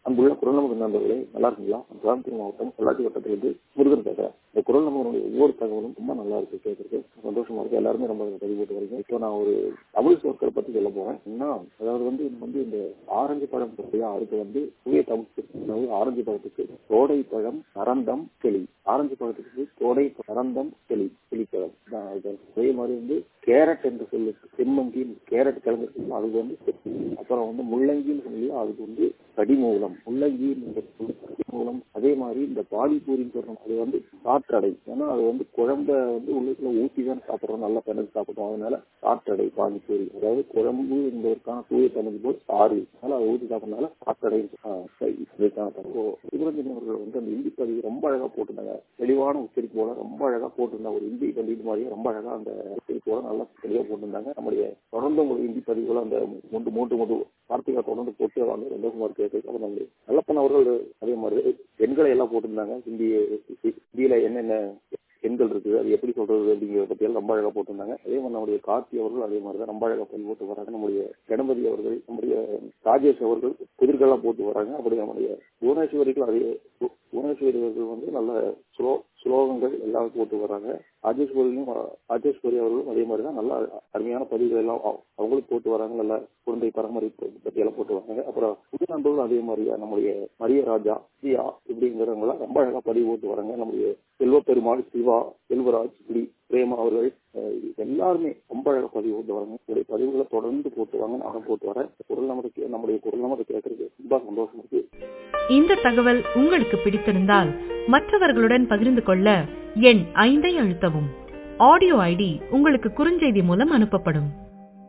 அன்புள்ள குரல் நமக்கு நண்பர்களே நல்லா இருக்குங்களா கோயம்புத்தூர் மாவட்டம் பொள்ளாச்சி வட்டத்திலிருந்து முருகன் பேசுறேன் இந்த குரல் நம்மளுடைய ஒவ்வொரு தகவலும் ரொம்ப நல்லா இருக்கு கேட்கறதுக்கு சந்தோஷமா இருக்கு எல்லாருமே ரொம்ப பதிவு போட்டு வரீங்க இப்போ நான் ஒரு தமிழ் சொற்களை பத்தி சொல்ல போறேன் என்ன அதாவது வந்து இது வந்து இந்த ஆரஞ்சு பழம் பற்றியா அதுக்கு வந்து தூய தமிழ் அதாவது ஆரஞ்சு பழத்துக்கு கோடை பழம் நரந்தம் கிளி ஆரஞ்சு பழத்துக்கு கோடை நரந்தம் கிளி கிளிப்பழம் தான் இது. அதே மாதிரி வந்து கேரட் என்று சொல்லு செம்மங்கி கேரட் கிழங்கு இருக்குல்ல, அதுக்கு வந்து அப்புறம் வந்து முள்ளங்கின்னு சொல்லி அதுக்கு வந்து கடிமூலம் முள்ளங்கி கடிமூலம் அதே மாதிரி இந்த பானிபூரின்னு சொல்றோம் அது வந்து காற்றடை ஏன்னா அது வந்து குழம்ப வந்து உள்ளுக்குள்ள ஊற்றி தான் சாப்பிடுறோம் நல்லா பிணைஞ்சு சாப்பிடுறோம் அதனால காற்றடை பானிபூரி அதாவது குழம்பு என்பதற்கான தூய தமிழ் போல் சாறு அதனால அதை ஊற்றி சாப்பிடறதுனால காற்றடை இதுதான் சிவரஞ்சன் அவர்கள் வந்து அந்த இந்தி பதிவு ரொம்ப அழகா போட்டிருந்தாங்க தெளிவான உச்சரிப்போட ரொம்ப அழகா போட்டிருந்தாங்க ஒரு இந்தி பதிவு மாதிரியே ரொம்ப அழகா அந்த உச்சரிப்போட நல்லா தெளிவா போட்டிருந்தாங்க நம்முடைய தொடர்ந்து உங்களுக்கு இந்தி பதிவுகள் அந்த மூன்று மூன்று மூன்று வார்த்தைகளை தொடர்ந்து போட்டு வந்து சந்தோஷமா இருக்கு அப்புறம் நம்முடைய நல்லப்பன் அவர்கள் அதே மாதிரி எண்களை எல்லாம் போட்டிருந்தாங்க ஹிந்தி ஹிந்தியில என்னென்ன எண்கள் இருக்குது அது எப்படி சொல்றது அப்படிங்கிறத பத்தி எல்லாம் ரொம்ப அழகா போட்டிருந்தாங்க அதே மாதிரி நம்முடைய கார்த்தி அவர்கள் அதே மாதிரி தான் ரொம்ப அழகா பதிவு போட்டு வராங்க நம்முடைய கணபதி அவர்கள் நம்முடைய ராஜேஷ் அவர்கள் புதிர்கள்லாம் போட்டு வராங்க அப்படி நம்முடைய புவனேஸ்வரிகள் அதே பு- புவனேஸ்வரி அவர்கள் வந்து நல்ல ஸ்லோ ஸ்லோகங்கள் எல்லாம் போட்டு வராங்க ராஜேஸ்வரியும் ராஜேஸ்வரி அவர்களும் அதே மாதிரி தான் நல்ல அருமையான பதிவுகள் எல்லாம் அவ- அவங்களும் போட்டு வராங்க நல்ல குழந்தை பராமரிப்பு பத்தி எல்லாம் போட்டு வராங்க அப்புறம் புது நண்பர்களும் அதே மாதிரியா நம்முடைய மரிய ராஜா சியா இப்படிங்கிறவங்க எல்லாம் ரொம்ப அழகா பதிவு போட்டு வராங்க நம்முடைய செல்வ பெருமாள் சிவா செல்வராஜ் இப்படி பிரேமா அவர்கள் அஹ் எல்லாருமே ரொம்ப அழகா பதிவு போட்டு வராங்க உங்களுடைய பதிவுகளை தொடர்ந்து போட்டு வாங்க நானும் போட்டு வரேன் குரல் நமக்கு நம்முடைய குரல் நமக்கு கேட்கறதுக்கு ரொம்ப சந்தோஷம் இருக்கு இந்த தகவல் உங்களுக்கு பிடித்திருந்தால் மற்றவர்களுடன் பகிர்ந்து கொள்ள எண் ஐந்தை அழுத்தவும் ஆடியோ ஐடி உங்களுக்கு குறுஞ்செய்தி மூலம் அனுப்பப்படும்